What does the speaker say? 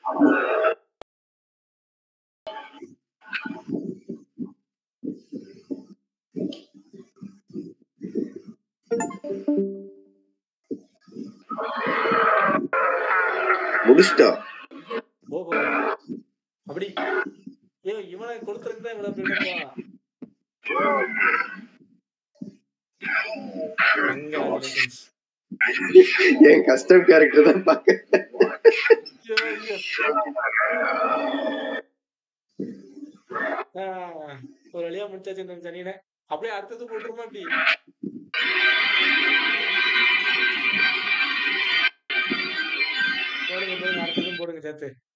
முடிச்சிட்டா ஓஹோ அப்படி ஏ இவனை கொடுத்துருக்கு தான் இவ்வளவு பில்டப்பா Congratulations. என் கஸ்டம் கேரக்டர் தான் பாக்க ஐயோ, ஐயோ. ஆ, ஒரு வழியா முடிச்சாச்சு இந்த சனியனை அப்படியே அடுத்தது போட்டுருமா அப்படி போடுங்க போடுங்க அடுத்ததும் போடுங்க சேர்த்து